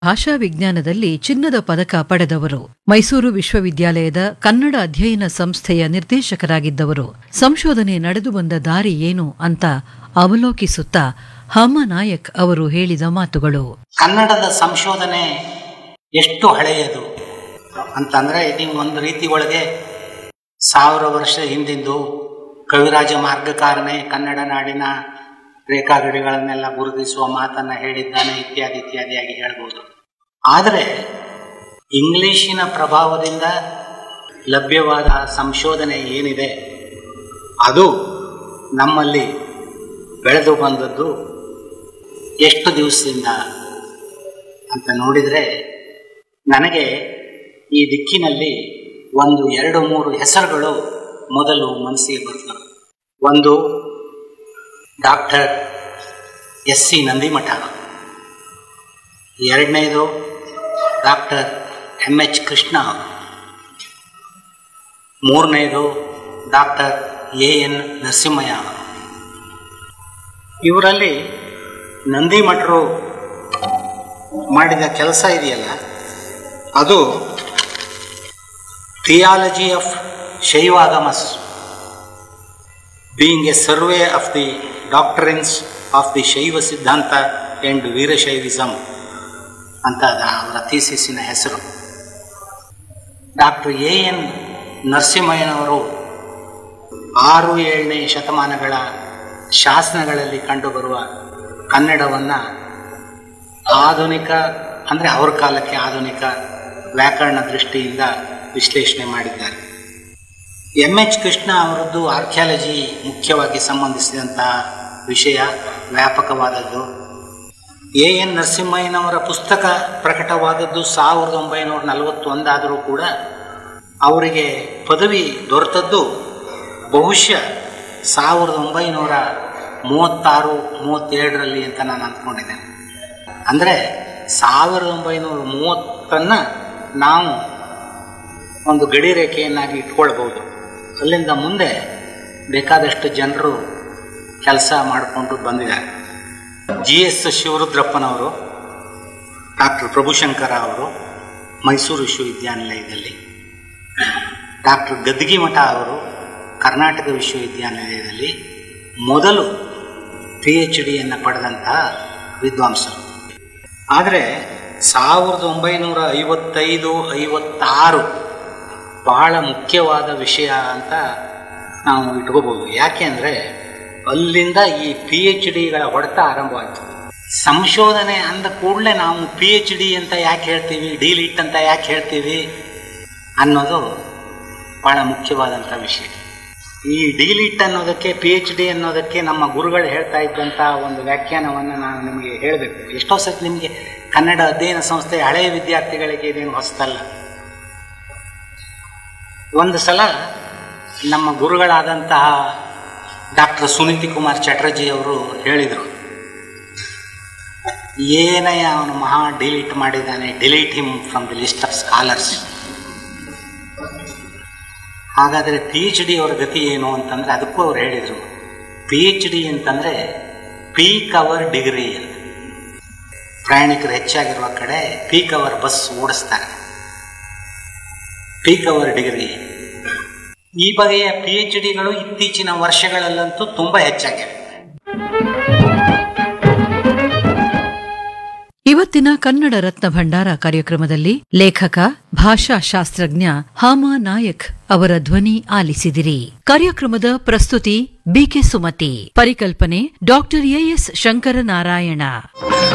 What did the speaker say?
ಭಾಷಾ ವಿಜ್ಞಾನದಲ್ಲಿ ಚಿನ್ನದ ಪದಕ ಪಡೆದವರು ಮೈಸೂರು ವಿಶ್ವವಿದ್ಯಾಲಯದ ಕನ್ನಡ ಅಧ್ಯಯನ ಸಂಸ್ಥೆಯ ನಿರ್ದೇಶಕರಾಗಿದ್ದವರು ಸಂಶೋಧನೆ ನಡೆದು ಬಂದ ದಾರಿ ಏನು ಅಂತ ಅವಲೋಕಿಸುತ್ತಾ ಹಮ ನಾಯಕ್ ಅವರು ಹೇಳಿದ ಮಾತುಗಳು ಕನ್ನಡದ ಸಂಶೋಧನೆ ಎಷ್ಟು ಹಳೆಯದು ಅಂತಂದ್ರೆ ಇದು ಒಂದು ರೀತಿ ಒಳಗೆ ಸಾವಿರ ವರ್ಷ ಹಿಂದಿಂದು ಕವಿರಾಜ ಮಾರ್ಗಕಾರನೇ ಕನ್ನಡ ನಾಡಿನ ರೇಖಾಗಡಿಗಳನ್ನೆಲ್ಲ ಗುರುತಿಸುವ ಮಾತನ್ನ ಹೇಳಿದ್ದಾನೆ ಇತ್ಯಾದಿ ಇತ್ಯಾದಿಯಾಗಿ ಹೇಳ್ಬೋದು ಆದರೆ ಇಂಗ್ಲಿಶಿನ ಪ್ರಭಾವದಿಂದ ಲಭ್ಯವಾದ ಸಂಶೋಧನೆ ಏನಿದೆ ಅದು ನಮ್ಮಲ್ಲಿ ಬೆಳೆದು ಬಂದದ್ದು ಎಷ್ಟು ದಿವಸದಿಂದ ಅಂತ ನೋಡಿದರೆ ನನಗೆ ಈ ದಿಕ್ಕಿನಲ್ಲಿ ಒಂದು ಎರಡು ಮೂರು ಹೆಸರುಗಳು ಮೊದಲು ಮನಸ್ಸಿಗೆ ಬರ್ತವೆ ಒಂದು ಡಾಕ್ಟರ್ ಎಸ್ ಸಿ ನಂದಿಮಠ ಎರಡನೇದು ಡಾಕ್ಟರ್ ಎಂ ಎಚ್ ಕೃಷ್ಣ ಮೂರನೇದು ಡಾಕ್ಟರ್ ಎ ಎನ್ ನರಸಿಂಹಯ್ಯ ಅವರು ಇವರಲ್ಲಿ ನಂದಿಮಠರು ಮಾಡಿದ ಕೆಲಸ ಇದೆಯಲ್ಲ ಅದು theology of Shaivagamas being a survey of the doctrines of the Shaiva Siddhanta and ವೀರಶೈವಿಸಮ್ ಅಂತ ಅದ ಅವರ ಥೀಸಿಸಿನ ಹೆಸರು ಡಾಕ್ಟರ್ ಎ ಎನ್ ನರಸಿಂಹಯ್ಯನವರು ಆರು ಏಳನೇ ಶತಮಾನಗಳ ಶಾಸನಗಳಲ್ಲಿ ಕಂಡುಬರುವ ಕನ್ನಡವನ್ನು ಆಧುನಿಕ ಅಂದರೆ ಅವ್ರ ಕಾಲಕ್ಕೆ ಆಧುನಿಕ ವ್ಯಾಕರಣ ದೃಷ್ಟಿಯಿಂದ ವಿಶ್ಲೇಷಣೆ ಮಾಡಿದ್ದಾರೆ ಎಂ ಎಚ್ ಕೃಷ್ಣ ಅವರದ್ದು ಆರ್ಕಿಯಾಲಜಿ ಮುಖ್ಯವಾಗಿ ಸಂಬಂಧಿಸಿದಂತಹ ವಿಷಯ ವ್ಯಾಪಕವಾದದ್ದು ಎ ಎನ್ ನರಸಿಂಹಯ್ಯನವರ ಪುಸ್ತಕ ಪ್ರಕಟವಾದದ್ದು ಸಾವಿರದ ಒಂಬೈನೂರ ನಲವತ್ತೊಂದಾದರೂ ಕೂಡ ಅವರಿಗೆ ಪದವಿ ದೊರೆತದ್ದು ಬಹುಶಃ ಸಾವಿರದ ಒಂಬೈನೂರ ಮೂವತ್ತಾರು ಮೂವತ್ತೇಳರಲ್ಲಿ ಅಂತ ನಾನು ಅಂದ್ಕೊಂಡಿದ್ದೇನೆ ಅಂದರೆ ಸಾವಿರದ ಒಂಬೈನೂರ ಮೂವತ್ತನ್ನು ನಾವು ಒಂದು ಗಡಿ ರೇಖೆಯನ್ನಾಗಿ ಇಟ್ಕೊಳ್ಬೋದು ಅಲ್ಲಿಂದ ಮುಂದೆ ಬೇಕಾದಷ್ಟು ಜನರು ಕೆಲಸ ಮಾಡಿಕೊಂಡು ಬಂದಿದ್ದಾರೆ ಜಿ ಎಸ್ ಶಿವರುದ್ರಪ್ಪನವರು ಡಾಕ್ಟರ್ ಪ್ರಭುಶಂಕರ ಅವರು ಮೈಸೂರು ವಿಶ್ವವಿದ್ಯಾನಿಲಯದಲ್ಲಿ ಡಾಕ್ಟರ್ ಗದ್ಗಿ ಮಠ ಅವರು ಕರ್ನಾಟಕ ವಿಶ್ವವಿದ್ಯಾನಿಲಯದಲ್ಲಿ ಮೊದಲು ಪಿ ಎಚ್ ಡಿಯನ್ನು ಪಡೆದಂತಹ ವಿದ್ವಾಂಸರು ಆದರೆ ಸಾವಿರದ ಒಂಬೈನೂರ ಐವತ್ತೈದು ಐವತ್ತಾರು ಬಹಳ ಮುಖ್ಯವಾದ ವಿಷಯ ಅಂತ ನಾವು ಇಟ್ಕೋಬೋದು ಯಾಕೆ ಅಂದರೆ ಅಲ್ಲಿಂದ ಈ ಪಿ ಎಚ್ ಡಿಗಳ ಹೊಡೆತ ಆರಂಭವಾಯಿತು ಸಂಶೋಧನೆ ಅಂದ ಕೂಡಲೇ ನಾವು ಪಿ ಎಚ್ ಡಿ ಅಂತ ಯಾಕೆ ಹೇಳ್ತೀವಿ ಡಿಲಿಟ್ ಅಂತ ಯಾಕೆ ಹೇಳ್ತೀವಿ ಅನ್ನೋದು ಬಹಳ ಮುಖ್ಯವಾದಂಥ ವಿಷಯ ಈ ಡಿಲಿಟ್ ಅನ್ನೋದಕ್ಕೆ ಪಿ ಎಚ್ ಡಿ ಅನ್ನೋದಕ್ಕೆ ನಮ್ಮ ಗುರುಗಳು ಹೇಳ್ತಾ ಇದ್ದಂಥ ಒಂದು ವ್ಯಾಖ್ಯಾನವನ್ನು ನಾನು ನಿಮಗೆ ಹೇಳಬೇಕು ಎಷ್ಟೋ ಸತಿ ನಿಮಗೆ ಕನ್ನಡ ಅಧ್ಯಯನ ಸಂಸ್ಥೆ ಹಳೆಯ ವಿದ್ಯಾರ್ಥಿಗಳಿಗೆ ಇದೇನು ಹೊಸತಲ್ಲ ಒಂದು ಸಲ ನಮ್ಮ ಗುರುಗಳಾದಂತಹ ಡಾಕ್ಟರ್ ಸುನೀತಿ ಕುಮಾರ್ ಚಟರ್ಜಿ ಅವರು ಹೇಳಿದರು ಏನಯ್ಯ ಅವನು ಮಹಾ ಡಿಲೀಟ್ ಮಾಡಿದ್ದಾನೆ delete him from the list of scholars ಹಾಗಾದರೆ ಪಿ ಎಚ್ ಡಿ ಅವರ ಗತಿ ಏನು ಅಂತಂದರೆ ಅದಕ್ಕೂ ಅವ್ರು ಹೇಳಿದರು ಪಿ ಎಚ್ ಡಿ ಅಂತಂದರೆ ಪೀಕ್ ಅವರ್ ಡಿಗ್ರಿ ಅಂತ ಪ್ರಯಾಣಿಕರು ಹೆಚ್ಚಾಗಿರುವ ಕಡೆ ಪೀಕ್ ಅವರ್ ಬಸ್ ಓಡಿಸ್ತಾರೆ ಪೀಕ್ ಅವರ್ ಡಿಗ್ರಿ ಈ ಬಗೆಯ ಪಿ ಎಚ್ ಡಿಗಳು ಇತ್ತೀಚಿನ ವರ್ಷಗಳಲ್ಲಂತೂ ತುಂಬ ಹೆಚ್ಚಾಗಿವೆ ಇವತ್ತಿನ ಕನ್ನಡ ರತ್ನ ಭಂಡಾರ ಕಾರ್ಯಕ್ರಮದಲ್ಲಿ ಲೇಖಕ ಭಾಷಾಶಾಸ್ತ್ರಜ್ಞ ಹಾಮ ನಾಯಕ್ ಅವರ ಧ್ವನಿ ಆಲಿಸಿದಿರಿ ಕಾರ್ಯಕ್ರಮದ ಪ್ರಸ್ತುತಿ ಬಿಕೆ ಸುಮತಿ ಪರಿಕಲ್ಪನೆ ಡಾಕ್ಟರ್ ಎಎಸ್ ಶಂಕರನಾರಾಯಣ